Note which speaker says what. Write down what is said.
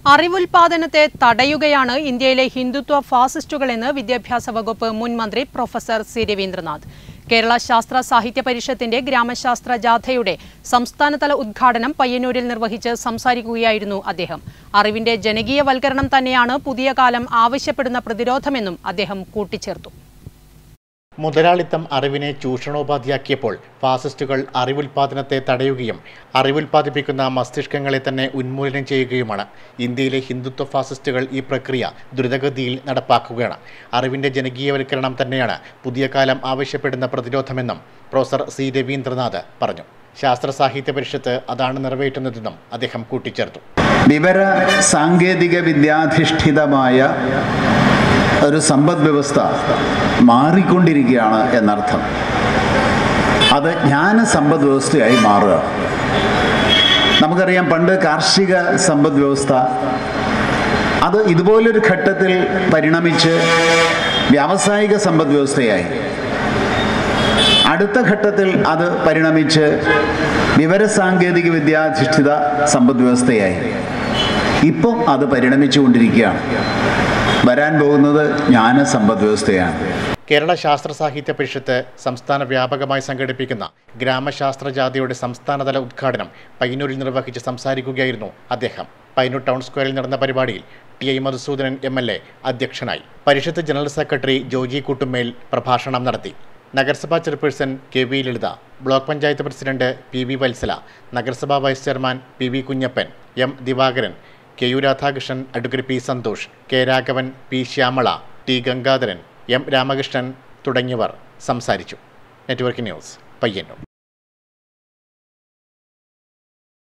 Speaker 1: അറിവുൽപാദനത്തെ തടയുകയാണ് ഇന്ത്യയിലെ ഹിന്ദുത്വ ഫാസിസ്റ്റുകളെന്ന് വിദ്യാഭ്യാസ വകുപ്പ് മുൻ മന്ത്രി പ്രൊഫസർ സി രവീന്ദ്രനാഥ് കേരള ശാസ്ത്ര സാഹിത്യ പരിഷത്തിന്റെ ഗ്രാമശാസ്ത്ര ജാഥയുടെ സംസ്ഥാനതല ഉദ്ഘാടനം പയ്യന്നൂരിൽ നിർവഹിച്ച് സംസാരിക്കുകയായിരുന്നു അദ്ദേഹം അറിവിന്റെ ജനകീയവൽക്കരണം തന്നെയാണ് പുതിയ കാലം ആവശ്യപ്പെടുന്ന പ്രതിരോധമെന്നും അദ്ദേഹം കൂട്ടിച്ചേർത്തു
Speaker 2: മുതലാളിത്തം അറിവിനെ ചൂഷണോപാധിയാക്കിയപ്പോൾ ഫാസിസ്റ്റുകൾ അറിവുൽപാദനത്തെ തടയുകയും അറിവുൽപാദിപ്പിക്കുന്ന മസ്തിഷ്കങ്ങളെ തന്നെ ഉന്മൂലനം ചെയ്യുകയുമാണ് ഇന്ത്യയിലെ ഹിന്ദുത്വ ഫാസിസ്റ്റുകൾ ഈ പ്രക്രിയ ദ്രുതഗതിയിൽ നടപ്പാക്കുകയാണ് അറിവിൻ്റെ ജനകീയവൽക്കരണം തന്നെയാണ് പുതിയ കാലം ആവശ്യപ്പെടുന്ന പ്രതിരോധമെന്നും പ്രൊഫസർ സി രവീന്ദ്രനാഥ് പറഞ്ഞു ശാസ്ത്ര സാഹിത്യ പരിഷത്ത് അതാണ് നിറവേറ്റുന്നതെന്നും അദ്ദേഹം കൂട്ടിച്ചേർത്തു
Speaker 3: വിവര സാങ്കേതിക വിദ്യാധിഷ്ഠിതമായ ഒരു സമ്പദ് വ്യവസ്ഥ മാറിക്കൊണ്ടിരിക്കുകയാണ് എന്നർത്ഥം അത് ജ്ഞാന സമ്പദ് വ്യവസ്ഥയായി മാറുക നമുക്കറിയാം പണ്ട് കാർഷിക സമ്പദ് വ്യവസ്ഥ അത് ഇതുപോലൊരു ഘട്ടത്തിൽ പരിണമിച്ച് വ്യാവസായിക സമ്പദ് വ്യവസ്ഥയായി അടുത്ത ഘട്ടത്തിൽ അത് പരിണമിച്ച് വിവരസാങ്കേതിക വിദ്യാധിഷ്ഠിത സമ്പദ് വ്യവസ്ഥയായി ഇപ്പം അത് പരിണമിച്ചുകൊണ്ടിരിക്കുകയാണ് വരാൻ പോകുന്നത് ജ്ഞാന സമ്പദ് വ്യവസ്ഥയാണ്
Speaker 2: കേരള ശാസ്ത്ര സാഹിത്യ പരിഷത്ത് സംസ്ഥാന വ്യാപകമായി സംഘടിപ്പിക്കുന്ന ഗ്രാമശാസ്ത്ര ജാഥയുടെ സംസ്ഥാനതല ഉദ്ഘാടനം പയ്യന്നൂരിൽ നിർവഹിച്ച് സംസാരിക്കുകയായിരുന്നു അദ്ദേഹം പയ്യന്നൂർ ടൗൺ സ്ക്വയറിൽ നടന്ന പരിപാടിയിൽ T I Madhusoodanan M L A അധ്യക്ഷനായി പരിഷത്ത് ജനറൽ സെക്രട്ടറി ജോജി കുട്ടുമേൽ പ്രഭാഷണം നടത്തി നഗരസഭാ chairperson K V Lalitha block panchayat president P V Vatsala നഗരസഭാ vice chairman P V Kunhappan M Divakaran K U Radhakrishnan advocate P Santhosh K Raghavan P Shyamala T Gangadharan M Ramakrishnan തുടങ്ങിയവർ സംസാരിച്ചു നെറ്റ്വർക്ക് ന്യൂസ് പയ്യന്നൂർ